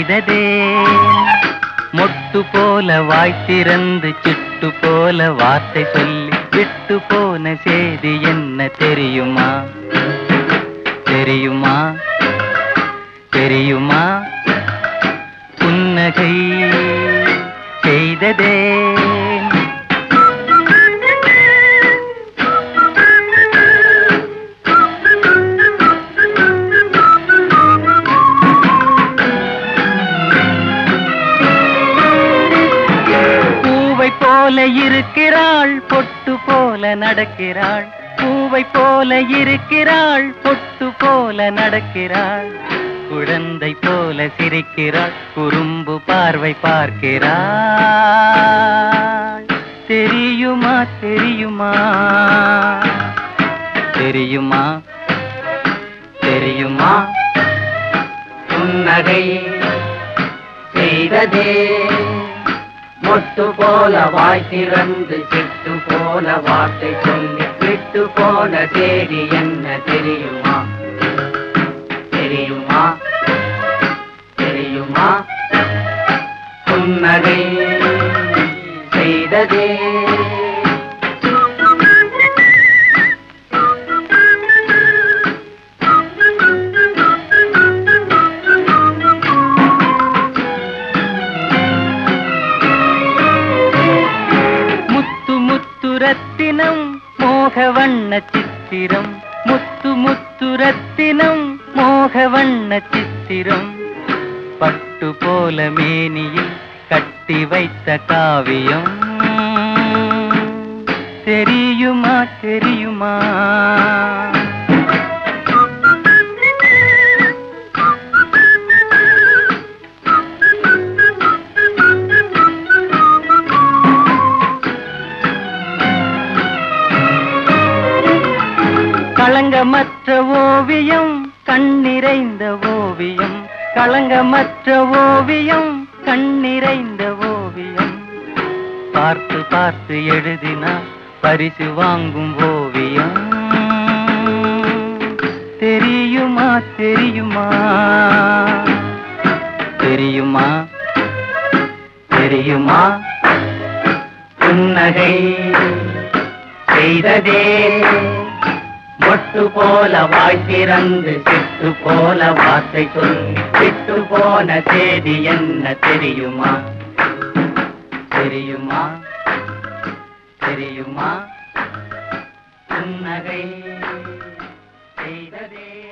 செய்ததே மொட்டு போல வாய் திறந்து சிட்டு போல வார்த்தை சொல்லி விட்டு போன செய்தி என்ன தெரியுமா தெரியுமா தெரியுமா புன்னகை செய்ததே பூவை போல இருக்கிறாள் பொட்டு போல நடக்கிறாள் பூவை போல இருக்கிறாள் பொட்டு போல நடக்கிறாள் குழந்தை போல சிரிக்கிறாள் குறும்பு பார்வை பார்க்கிறாள் தெரியுமா தெரியுமா தெரியுமா தெரியுமா புன்னகை செய்ததே மொட்டு போல வாய் திறந்து சிட்டு போல வார்த்தை சொல்லி விட்டு போன தேதி என்ன தெரியுமா தெரியுமா தெரியுமா புன்னகை செய்ததே முத்து முத்து ரத்தினம் மோக வண்ண சித்திரம் முத்து முத்து ரத்தினம் மோக வண்ண சித்திரம் பட்டு போல மேனியில் கட்டி வைத்த காவியம் தெரியுமா தெரியுமா களங்கமற்ற ஓவியம் கண்ணிறைந்த ஓவியம் களங்கமற்ற ஓவியம் கண்ணிறைந்த ஓவியம் பார்த்து பார்த்து எழுதினால் பரிசு வாங்கும் ஓவியம் தெரியுமா தெரியுமா தெரியுமா தெரியுமா புன்னகை செய்ததே மொட்டு போல வாய் திறந்து சிட்டு போல வார்த்தை சொல்லி விட்டு போன தேதி என்ன தெரியுமா தெரியுமா தெரியுமா புன்னகை செய்ததே